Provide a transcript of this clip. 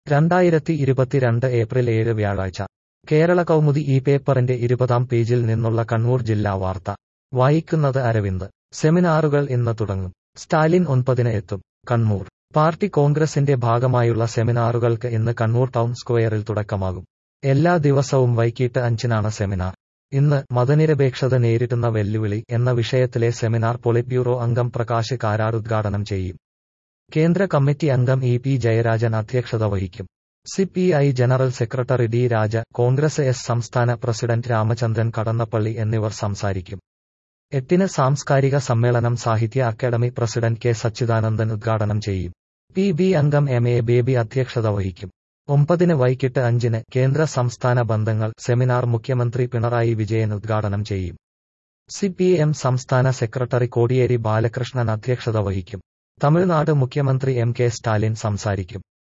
രണ്ടായിരത്തി ഇരുപത്തിരണ്ട് ഏപ്രിൽ ഏഴ് വ്യാഴാഴ്ച കേരള കൗമുദി ഈ പേപ്പറിന്റെ ഇരുപതാം പേജിൽ നിന്നുള്ള കണ്ണൂർ ജില്ലാ വാർത്ത വായിക്കുന്നത് അരവിന്ദ് സെമിനാറുകൾ ഇന്ന് തുടങ്ങും സ്റ്റാലിൻ ഒൻപതിന് എത്തും കണ്ണൂർ പാർട്ടി കോൺഗ്രസിന്റെ ഭാഗമായുള്ള സെമിനാറുകൾക്ക് ഇന്ന് കണ്ണൂർ ടൗൺ സ്ക്വയറിൽ തുടക്കമാകും എല്ലാ ദിവസവും വൈകിട്ട് അഞ്ചിനാണ് സെമിനാർ ഇന്ന് മതനിരപേക്ഷത നേരിടുന്ന വെല്ലുവിളി എന്ന വിഷയത്തിലെ സെമിനാർ പൊളിറ്റ് ബ്യൂറോ അംഗം പ്രകാശ് കാരാർ ഉദ്ഘാടനം ചെയ്യും കേന്ദ്ര കമ്മിറ്റി അംഗം ഇ പി ജയരാജൻ അധ്യക്ഷത വഹിക്കും C P I general secretary D Raja Congress S സംസ്ഥാന പ്രസിഡന്റ് രാമചന്ദ്രൻ കടന്നപ്പള്ളി എന്നിവർ സംസാരിക്കും എട്ടിന് സാംസ്കാരിക സമ്മേളനം സാഹിത്യ അക്കാദമി പ്രസിഡന്റ് കെ സച്ചിദാനന്ദൻ ഉദ്ഘാടനം ചെയ്യും പി ബി അംഗം എം എ ബേബി അധ്യക്ഷത വഹിക്കും ഒമ്പതിന് വൈകിട്ട് അഞ്ചിന് കേന്ദ്ര സംസ്ഥാന ബന്ധങ്ങൾ സെമിനാർ മുഖ്യമന്ത്രി പിണറായി വിജയൻ ഉദ്ഘാടനം ചെയ്യും സി പി എം സംസ്ഥാന സെക്രട്ടറി കോടിയേരി ബാലകൃഷ്ണൻ അധ്യക്ഷത വഹിക്കും തമിഴ്നാട് മുഖ്യമന്ത്രി എം കെ സ്റ്റാലിൻ സംസാരിക്കും